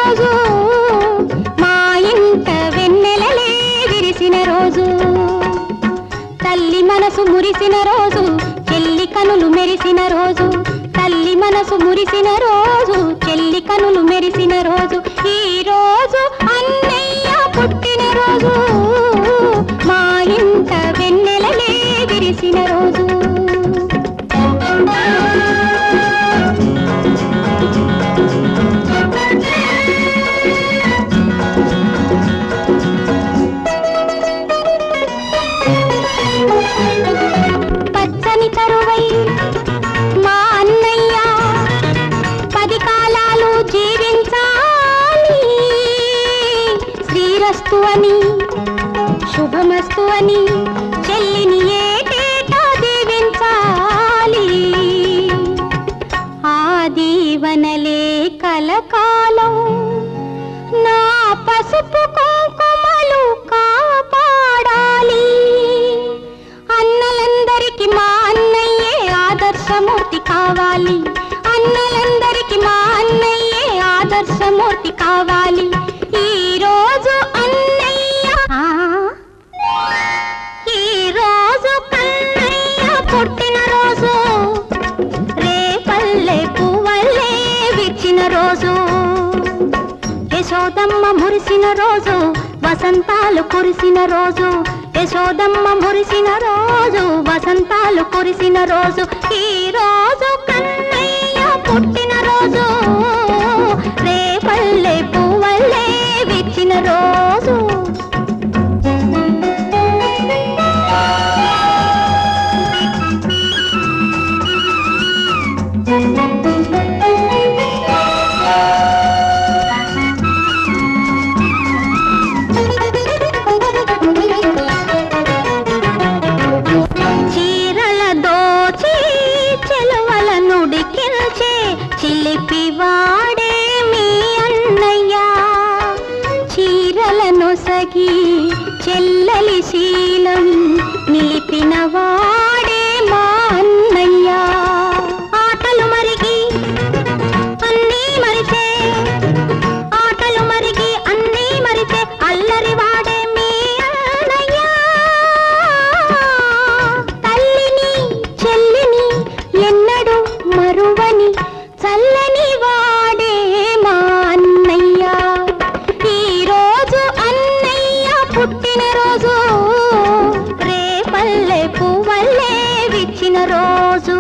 రోజు మా ఇంట వెన్నెలలే విరిసిన రోజు తల్లి మనసు మురిసిన రోజు చెల్లి కనులు మెరిసిన రోజు తల్లి మనసు మురిసిన రోజు చెల్లి కనులు మెరిసిన రోజు ఈ రోజు అన్నయ్య పుట్టిన రోజు మా ఇంట వెన్నెలలే విరిసిన రోజు పచ్చని తరువై మా అన్నయ్య పది కాలాలు జీవించాలి శ్రీరస్తు అని శుభమస్తు అని చెల్లిని ఏటేటా దీవించాలి ఆ దీవనలే కలకాలం నా పసుపు కుంకుమలు కాపాడాలి అన్నలందరికి మా అన్నయ్యే ఆదర్శమూర్తి కావాలి అన్నలందరికి మా అన్నయ్యే ఆదర్శమూర్తి కావాలి ఈ రోజు అన్నయ్య ఆ, ఈ రోజు కన్నయ్య పుట్టిన రోజు రేపల్లె పువ్వల్లే విచ్చిన రోజు యశోదమ్మ మురిసిన రోజు వసంతాలు కురిసిన రోజు యశోదమ్మ మురిసిన రోజు వసంతాలు కురిసిన రోజు ఈ రోజు కన్నయ్య పుట్టిన రోజు రేపల్లె పువ్వల్లే విచ్చిన రోజు చీరల దోచి చెలవల నుడికిల్చే చిలిపి వాడే మీ అన్నయ్య చీరలను సగి చెల్లలి శీలం నిలిపిన వాడే మా అన్నయ్య ఆటలు మరిగి అన్నీ మరిచే ఆటలు మరిగి అన్నీ మరిచే అల్లరి వాడే మీ అన్నయ్య తల్లిని చెల్లిని ఎన్నడు మరువని చల్లని వాడే మా అన్నయ్య ఈ రోజు అన్నయ్య పుట్టిన రోజు రేపల్లె పువ్వల్లే విచ్చిన రోజు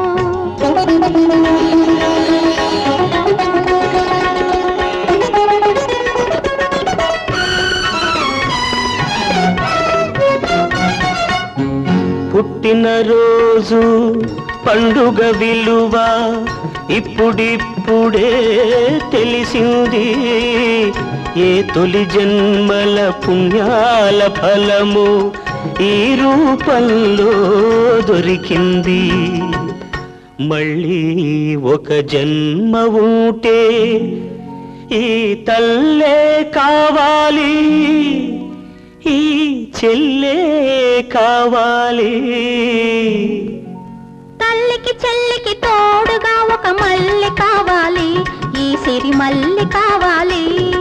పుట్టినరోజు పండుగ విలువ ఇప్పుడిప్పుడే తెలిసింది ఏ తొలి జన్మల పుణ్యాల ఫలము ఈ రూపంలో దొరికింది మళ్ళీ ఒక జన్మ ఉంటే ఈ తల్లే కావాలి ఈ చెల్లే కావాలి తల్లికి చెల్లికి తోడుగా ఒక మల్లె కావాలి ఈ సిరి మల్లె కావాలి